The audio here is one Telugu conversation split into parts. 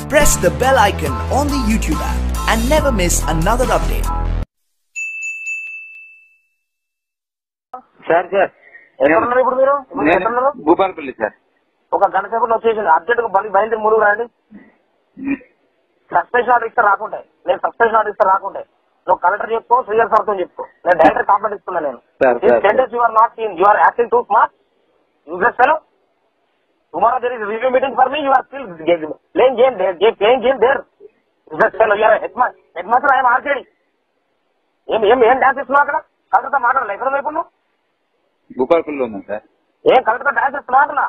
Press the bell icon on the YouTube app and never miss another update. Sir sir ఎక్కడ ఉన్నారు ఇప్పుడు మీరు ఇప్పుడు నేను ఎక్కడ ఉన్నారు భూపాలపల్లి సార్ ఒక గంట సేపట్లో వచ్చేసింది అర్జెంట్ గా బండి బయలుదేరి ముందుకు రండి సస్పెన్షన్ ఆర్డర్ ఇస్తే రాకుంటే నేను సస్పెన్షన్ ఆర్డర్ ఇస్తే రాకుంటే నువ్వు కలెక్టర్ చెప్పుకో శ్రీయర్ సార్ తో చెప్పుకో నేను డైరెక్ట్ కంప్లైంట్ ఇస్తున్నా నేను Sir, sir, sir. Sentence you are not seen you are acting too smart useless fellow tomorrow there is review meeting for me you are still playing game there playing game there useless fellow you are head head master I'm ఆర్కేడి ఏం ఏం ఏం డాన్స్ ఇస్తున్నావు అక్కడ కలెక్టర్తో మాట్లాడలే ఎక్కడ వైపు నువ్వు భూపాలపల్లిలో ఉన్నాను సార్ ఏం కలెక్టర్ డాన్స్ ఇస్తున్నావు అంటున్నా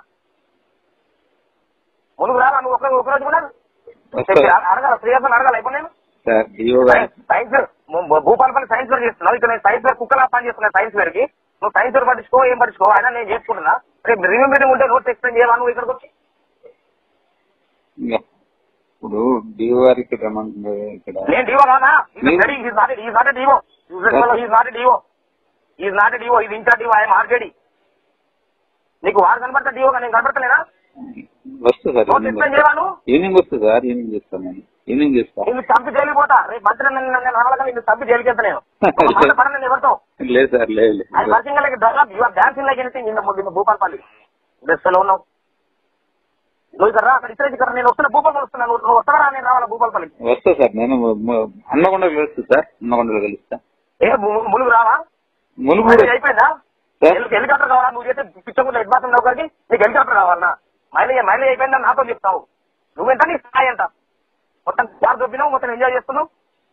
ముందుకు రావా నువ్వు ఒక ఒక రోజు కూడా వస్తా. అడగాల శ్రీయాసన్ అడగాల ఇప్పుడు నేను సార్ డిఓ గారు సైన్స్ వేర్ భూపాలపల్లి సైన్స్ వేర్ చేస్తున్నావు ఇక్కడ నేను సైన్స్ వేర్ కుక్కలా పని చేస్తున్నా సైన్స్ వేర్ కి నువ్వు సైన్స్ వేర్ పట్టించుకో ఏం పట్టించుకో అయినా నేను చేసుకుంటున్నా రేపు రివ్యూ మీటింగ్ ఉంటే నోట్స్ ఎక్స్ప్లెయిన్ చేయాలా నువ్వు ఇక్కడికి వచ్చి ఇంకా ఇప్పుడు డిఓ గారు ఇక్కడ రమ్మంటున్నారు ఇక్కడ నేను డివో కానా మీరు- is not is not DO is not DO is not DO ఇది ఇంకా డివో ఐఎమ్ ఆర్జేడి నీకు వాడు కనబడతా డివోగా నేను కనబడతలేనా వస్తా సార్ నోట్స్ ఈవినింగ్ ఎక్స్ప్లెయిన్ చేయవా నువ్వు ఈవినింగ్ వస్తా సార్ ఈవినింగ్ చేస్తాను నేను ఈవినింగ్ చేస్తా నిన్ను చంపి జైలుకి పోతా రేపు మంత్రి నన్ను నన్ను అనగా నిన్ను చంపి జైలుకి వెళ్తా నేను ఒక మాట పడను నేను ఎవరితో లేదు సార్ లేదు లేదు. అది working like develop your dancing like anything in the Bhupalpally best లో ఉన్నావు నువ్వు ఇక్కడ రా అక్కడ ఇతర ఇక్కడ నేను వస్తున్నా భూపాలపల్లి వస్తున్నా నువ్వు నువ్వు వస్తావా నేను రావాలా భూపాలపల్లి వస్తా సార్ నేను మ- హన్మకొండలో కలుస్తా సార్ హన్మకొండలో కలుస్తా ఏ ము- ములుగు రావా ములుగు మైలేజ్ అయిపోయిందా సార్. హెలి- హెలికాప్టర్ కావాలా నువ్వు చేస్తే పిచ్చకుండా హెడ్ మాస్టర్ ఉన్నావు కానీ నీకు హెలికాప్టర్ కావాలన్నా మైలేజ్ మైలేజ్ అయిపోయిందా నాతో చెప్తావు నువ్వెంత నీ స్థాయి ఎంత మొత్తం కార్ దొబ్బినావు మొత్తం ఎంజాయ్ చేస్తున్నావు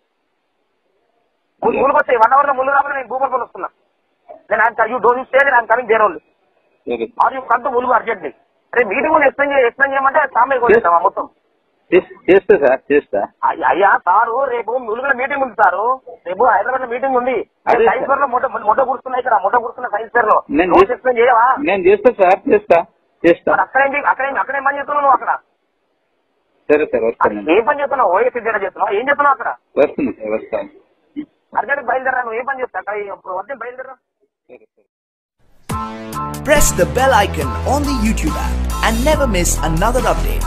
ముందు ములుగు వచ్చాయి వన్ అవర్ లో ములుగు రావాలి నేను భూపాలపల్లి వస్తున్నా నేను యూ డోంట్ స్టే నేను కమింగ్ దేర్ ఓన్లీ సరే are you come to Mulugu urgently అరే మీటింగ్ ఎక్స్ప్లెయిన్ చేయ ఎక్స్ప్లెయిన్ చేయమంటే సామే కొట్టేస్తావా మొత్తం చేస్- చేస్తా సార్ చేస్తా అయ్య- అయ్యా సారు రేపు ములుగుల మీటింగ్ ఉంది సారు రేపు హైదరాబాద్ లో మీటింగ్ ఉంది అదే సైన్స్ సార్. ఫేర్ లో మొట్ట మొట్ట కూర్చున్నాయి ఇక్కడ మొట్ట కూర్చున్న సైన్స్ ఫేర్ లో నేను నువ్వు చేస్- ఎక్స్ప్లెయిన్ చేయవా నేను చేస్తా సార్ చేస్తా చేస్తా మరి అక్కడేంటి అక్కడే అక్కడే పని చేస్తున్నావు నువ్వు అక్కడ సరే సార్ వస్తాను నేను. ఏం పని చేస్తున్నావు ఓఎస్సీ దగ్గర చేస్తున్నావు ఏం చేస్తున్నావు అక్కడ వస్తున్నా సార్ వస్తాను అర్జెంట్ బయలుదేరా నువ్వు ఏం పని చేస్తావు అక్కడ ఇప్పుడు అర్జెంట్ బయలుదేరా సరే sir Press the bell icon on the YouTube app and never miss another update.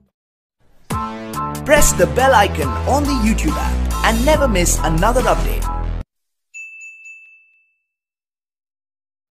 Press the bell icon on the YouTube app and never miss another update.